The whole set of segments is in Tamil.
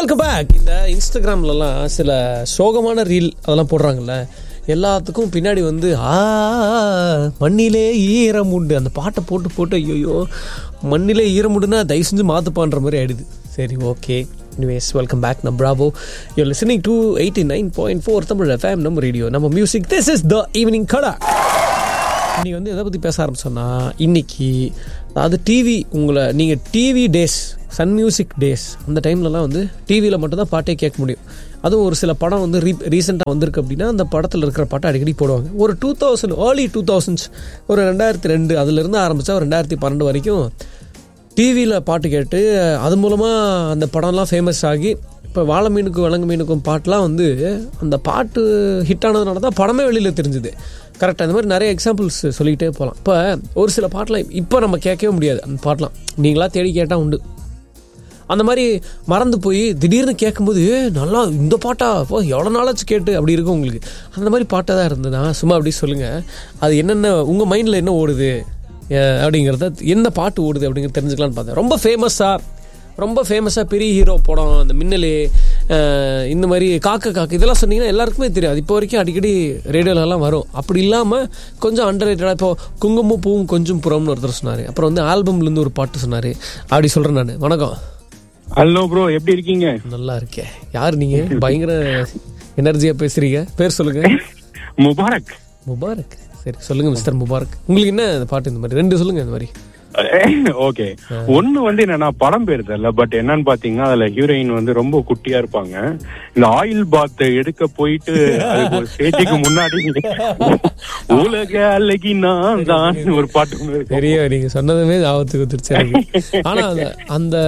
வெல்கம் பேக் இந்த இன்ஸ்டாகிராம்லலாம் சில சோகமான ரீல் அதெல்லாம் போடுறாங்கல்ல எல்லாத்துக்கும் பின்னாடி வந்து ஆ மண்ணிலே ஈரம் உண்டு அந்த பாட்டை போட்டு போட்டு ஐயோ மண்ணிலே ஈரம் உண்டுன்னா தயவு செஞ்சு மாற்றுப்பான்ற மாதிரி ஆயிடுது சரி ஓகே எனிவேஸ் வெல்கம் பேக் நம்ம bravo you listening to eighty nine point four Tamil FM நம்ம ரேடியோ நம்ம music this is the evening கடா இன்னைக்கு வந்து எதை பற்றி பேச ஆரம்பிச்சோன்னா இன்னைக்கு அதாவது டிவி உங்களை நீங்கள் TV days Sun Music days அந்த டைம்லலாம் வந்து டிவியில் மட்டும்தான் பாட்டே கேட்க முடியும் அதுவும் ஒரு சில படம் வந்து ரீ ரீசெண்டாக வந்திருக்கு அப்படின்னா அந்த படத்தில் இருக்கிற பாட்டை அடிக்கடி போடுவாங்க ஒரு two thousand early two thousands ஒரு ரெண்டாயிரத்தி ரெண்டு அதுலேருந்து ஆரம்பித்தா ஒரு ரெண்டாயிரத்தி பன்னெண்டு வரைக்கும் டிவியில் பாட்டு கேட்டு அது மூலமாக அந்த படம்லாம் ஃபேமஸ் ஆகி இப்போ வாழை மீனுக்கும் விலங்கு மீனுக்கும் பாட்டெலாம் வந்து அந்த பாட்டு ஹிட் ஆனதுனால தான் படமே வெளியில் தெரிஞ்சுது கரெக்டாக அந்த மாதிரி நிறைய எக்ஸாம்பிள்ஸ் சொல்லிக்கிட்டே போகலாம் இப்போ ஒரு சில பாட்டெலாம் இப்போ நம்ம கேட்கவே முடியாது அந்த பாட்டெலாம் நீங்களா தேடி கேட்டால் உண்டு அந்த மாதிரி மறந்து போய் திடீர்னு கேட்கும்போது "ஏ, நல்லா இந்த பாட்டா ஓ எவ்வளோ நாளாச்சு கேட்டு அப்படி இருக்கும் உங்களுக்கு அந்த மாதிரி பாட்டாக தான் இருந்ததுன்னா சும்மா அப்படி சொல்லுங்கள் அது என்னென்ன உங்கள் மைண்டில் என்ன ஓடுது அஹ் அப்படிங்கிறத என்ன பாட்டு ஓடுது அப்படிங்கிறத தெரிஞ்சுக்கலான்னு பார்த்தேன் ரொம்ப ஃபேமஸாக ரொம்ப ஃபேமஸாக பெரிய ஹீரோ படம் அந்த மின்னலே அஹ் இந்த மாதிரி காக்க காக்க இதெல்லாம் சொன்னீங்கன்னா எல்லாருக்குமே தெரியும் அது இப்போ வரைக்கும் அடிக்கடி ரேடியோலலாம் வரும் அப்படி இல்லாமல் கொஞ்சம் அண்டர் ரேட்டடாக இப்போ குங்குமம் பூவும் கொஞ்சம் புறம்னு ஒருத்தர் சொன்னார் அப்புறம் வந்து ஆல்பம்லேருந்து ஒரு பாட்டு சொன்னார் அப்படி சொல்கிறேன் நான் வணக்கம் ஹலோ ப்ரோ எப்படி இருக்கீங்க நல்லா இருக்கேன் யார் நீங்க பயங்கர எனர்ஜியா பேசுறீங்க பேர் சொல்லுங்க முபாரக் முபாரக் சரி சொல்லுங்க மிஸ்டர் முபாரக் உங்களுக்கு என்ன இந்த பாட்டு இந்த மாதிரி ரெண்டு சொல்லுங்க இந்த மாதிரி ஓகே ஒண்ணு வந்து என்னன்னா படம் பேர் தெரியல பட் என்னன்னு பாத்தீங்கன்னா அதுல ஹீரோயின் வந்து ரொம்ப குட்டியா இருப்பாங்க இந்த ஆயில் பாத் எடுக்க போயிட்டு அதுக்கு ஒரு ஸ்டேஜுக்கு முன்னாடி உலக அழகி நான் தான் ஒரு பாட்டு ஒண்ணு இருக்கும். பெரிய நீங்க சொன்னதுமே ஞாபகத்துக்கு வந்துருச்சு எனக்கு ஆனா அந்த அந்த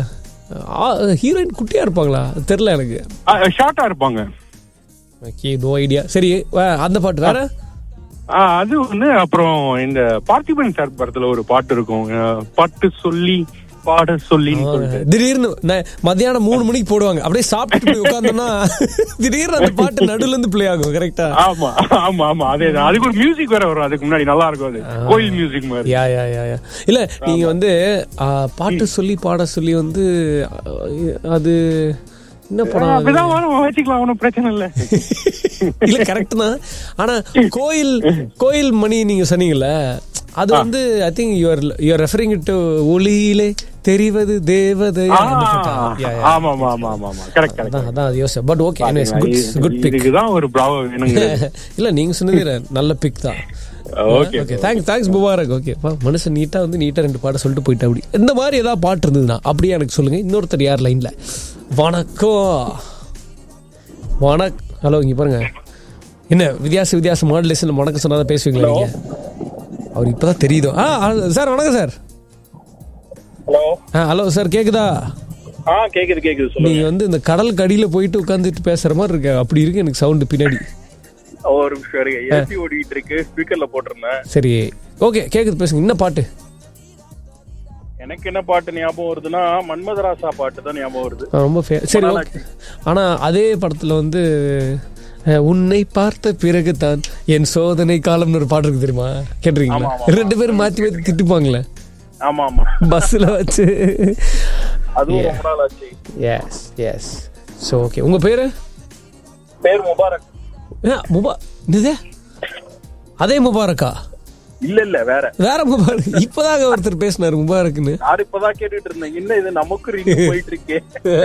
ஹீரோயின் குட்டியா இருப்பாங்களா அது தெரியல எனக்கு ஆ, ஷார்ட்டா இருப்பாங்க ஓகே நோ ஐடியா சரி வே- அந்த பாட்டு வேற ஆ, அது ஒண்ணு அப்புறம் இந்த பார்த்திபன் சார் படத்துல ஒரு பாட்டு இருக்கும் அஹ், பாட்டு சொல்லி பாட சொல்லின்னு சொல்லிட்டு திடீர்னு ந- மத்தியானம் மூணு மணிக்கு போடுவாங்க அப்படியே சாப்பிட்டு போய் உட்காந்தோம்னா திடீர்னு அந்த பாட்டு நடுவுல இருந்து பிளே ஆகும் கரெக்டா ஆமா ஆமா ஆமா அதே தான் அதுக்கு ஒரு மியூசிக் வேற வரும் அதுக்கு முன்னாடி நல்லா இருக்கும் அது கோயில் மியூசிக் மாதிரி யா யா யா யா இல்ல நீங்க வந்து ஆ, பாட்டு சொல்லி பாட சொல்லி வந்து ஆ, அது என்ன படம் அது? அப்படிதான் வரும் வச்சுக்கலாம் ஒன்றும் பிரச்சனை இல்ல இல்ல கரெக்ட் தான் ஆனா கோயில் கோயில் மணி நீங்க சொன்னீங்கல்ல அது வந்து I think you're you're referring to ஒளியிலே தெரிவது தேவதை ஆ, அந்த பாட்டா? Yeah, yeah. ஆமா ஆமா ஆமா ஆமா ஆமா கரெக்ட் கரெக்ட் அதான் அதான் அது யோசிச்சேன் but okay good good pick இதுக்குதான் ஒரு பிராவோ வேணுங்க இல்ல நீங்க சொன்னது நல்ல பிக் தான் okay okay thanks thanks Mubarak okay மனுஷன் நீட்டா வந்து நீட்டா ரெண்டு பாட்டை சொல்லிட்டு போயிட்டா அப்படி இந்த மாதிரி ஏதாவது பாட்டு இருந்ததுன்னா அப்படியே எனக்கு சொல்லுங்க இன்னொருத்தர் யார் லைன்ல வணக்கம் வணக் ஹலோ இங்க பாருங்க என்ன வித்தியாச வித்தியாச மாடுலேஷன் வணக்கம் சொன்னாதான் பேசுவீங்களா நீங்க அவர் இப்பதான் தெரியுதோ ஆ சார் வணக்கம் சார் ஹலோ ஆ ஹலோ சார் கேக்குதா ஆ கேக்குது கேக்குது சொல்லுங்க நீங்க வந்து இந்த கடல் கடியில போயிட்டு உட்காந்துட்டு பேசுற மாதிரி இருக்கு அப்படி இருக்கு எனக்கு சவுண்டு பின்னாடி ஒரு நிமிஷம் இருங்க ஏசி ஓடிட்டு இருக்கு ஸ்பீக்கர்ல போட்டிருந்தேன் சரி ஓகே கேக்குது பேசுங்க என்ன பாட்டு எனக்கு என்ன பாட்டு ஞாபகம் வருதுன்னா மன்மதராசா பாட்டு தான் ஞாபகம் வருது ஆ, ரொம்ப ஃபே சரி ஓகே ஆனால் அதே படத்தில் வந்து அஹ், உன்னை பார்த்த பிறகு தான் என் சோதனை காலம்னு ஒரு பாட்டு இருக்கு தெரியுமா கேட்டிருக்கீங்களா ரெண்டு பேரும் மாற்றி மாற்றி திட்டுப்பாங்களே ஆமா ஆமா பஸ்ஸில் வச்சு அதுவும் ரொம்ப நாள் ஆச்சு எஸ் எஸ் ஸோ ஓகே உங்கள் பேர் பேர் முபாரக் முபா இது அதே முபாரக்கா இல்ல இல்ல வேற வேற முபாரக் இப்போதாங்க ஒருத்தர் பேசினார் முபாரக்னு நான் இப்பதான் கேட்டுட்டு இருந்தேன் என்ன இது நமக்கு ரிங் போயிட்டு இருக்கே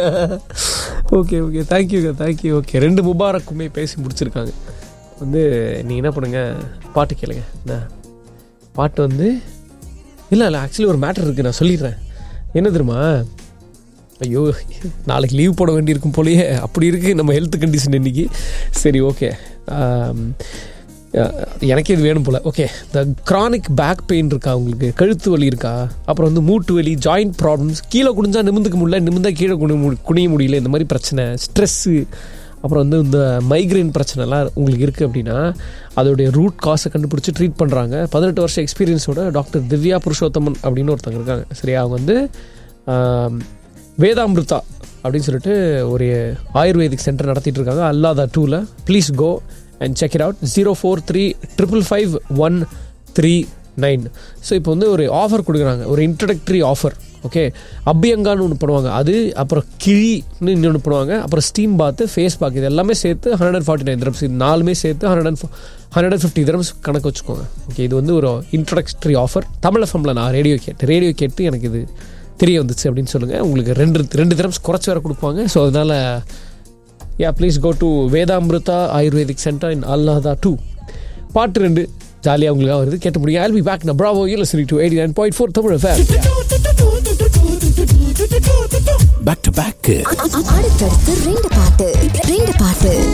ஓகே ஓகே தேங்க்யூங்க தேங்க்யூ ஓகே ரெண்டு முபாரக்குமே பேசி முடிச்சிருக்காங்க வந்து நீங்கள் என்ன பண்ணுங்க பாட்டு கேளுங்க என்ன பாட்டு வந்து இல்லை இல்லை ஆக்சுவலி ஒரு மேட்டர் இருக்குது நான் சொல்லிடுறேன் என்ன தெரியுமா ஐயோ நாளைக்கு லீவ் போட வேண்டியிருக்கும் போலயே அப்படி இருக்குது நம்ம ஹெல்த் கண்டிஷன் இன்னைக்கு சரி ஓகே எனக்கு இது வேணும் போல ஓகே இந்த chronic பேக் பெயின் இருக்கா உங்களுக்கு கழுத்து வலி இருக்கா அப்புறம் வந்து மூட்டு வலி ஜாயிண்ட் ப்ராப்ளம்ஸ் கீழே குனிஞ்சா நிமிந்துக்க முடியல நிமிந்தா கீழே குனி மு- குனிய முடியல இந்த மாதிரி பிரச்சனை ஸ்ட்ரெஸ்ஸு அப்புறம் வந்து இந்த மைக்ரைன் பிரச்சனைலாம் உங்களுக்கு இருக்குது அப்படின்னா அதோடைய ரூட் காசை கண்டுபிடிச்சி ட்ரீட் பண்ணுறாங்க பதினெட்டு வருஷம் எக்ஸ்பீரியன்ஸோட டாக்டர் திவ்யா புருஷோத்தமன் அப்படின்னு ஒருத்தவங்க இருக்காங்க சரியா அவங்க வந்து ஆம், வேதாமிருதா அப்படின்னு சொல்லிட்டு ஒரு ஆயுர்வேதிக் சென்டர் நடத்திட்டு இருக்காங்க அல்லாதா டூவில் please go and check it out zero four three triple five one three nine so இப்போ வந்து ஒரு ஆஃபர் கொடுக்குறாங்க ஒரு இன்ட்ரடக்டரி ஆஃபர் ஓகே அபியங்கான்னு ஒன்று பண்ணுவாங்க அது அப்புறம் கிழின்னு இன்னொன்று பண்ணுவாங்க அப்புறம் ஸ்டீம் பாத்து ஃபேஸ் பாக் இது எல்லாமே சேர்த்து hundred and forty nine dirhams இது நாலுமே சேர்த்து hundred and hundred and fifty dirhams கணக்கு வச்சுக்கோங்க ஓகே இது வந்து ஒரு இன்ட்ரடக்டரி ஆஃபர் தமிழ் எஃப்எம்ல நான் ரேடியோ கேட்டேன் ரேடியோ கேட்டு எனக்கு இது தெரிய வந்துச்சு அப்படின்னு சொல்லுங்கள் உங்களுக்கு ரெண்டு ரெண்டு திரம்ஸ் குறைச்சி வேறு கொடுப்பாங்க ஸோ அதனால் yeah please go to Vedamrutha ayurvedic centre in Al Nahda two பாட்டு ரெண்டு ஜாலியாக உங்களுக்காக வருது கேட்டு முடியும் ஐல் பி பேக் ந bravo you listening to eighty nine point four Tamil fair back to back அடுத்தடுத்து ரெண்டு பாட்டு ரெண்டு பாட்டு